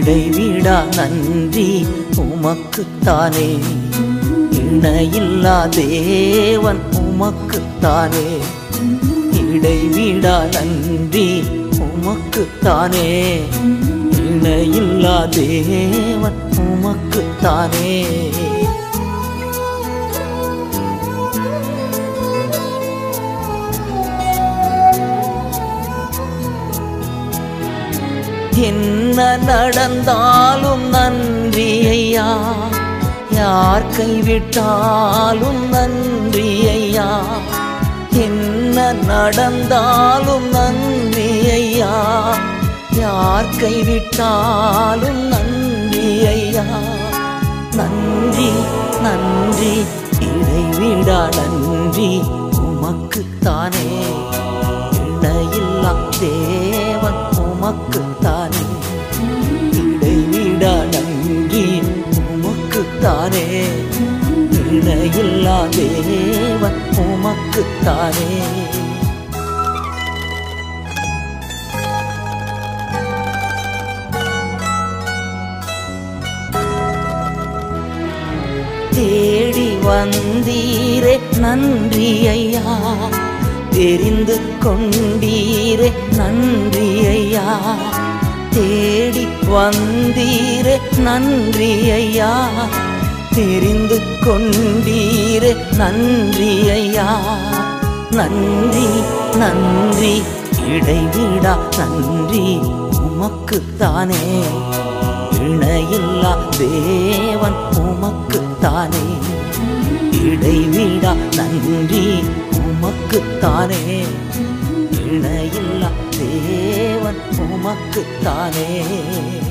இடைவிடா நன்றி உமக்குத்தானே இணையில்லா தேவன் உமக்குத்தானே இடைவிடா நன்றி உமக்குத்தானே இணையில்லா தேவன் உமக்குத்தானே என்ன நடந்தாலும் நன்றி ஐயா யார் கைவிட்டாலும் நன்றி ஐயா என்ன நடந்தாலும் நன்றி ஐயா யார் கைவிட்டாலும் நன்றி ஐயா நன்றி நன்றி இடைவிடா நன்றி உமக்குத்தானே இணையில்லா தேவன் உமக்குத்தானே இடைவிடா நன்றி உமக்குத்தானே இணையில்லா தேவன் உமக்குத்தானே தேடி வந்தீரே நன்றி ஐயா தெரிந்து கொண்டீரே நன்றி ஐயா தேடி வந்தீரே நன்றி ஐயா தெரிந்து கொண்டீரே நன்றி ஐயா நன்றி நன்றி இடைவிடா நன்றி உமக்குத்தானே இணையில்லா தேவன் உமக்குத்தானே இடைவிடா நன்றி உமக்குத்தானே இணையில்லா தேவன் உமக்குத்தானே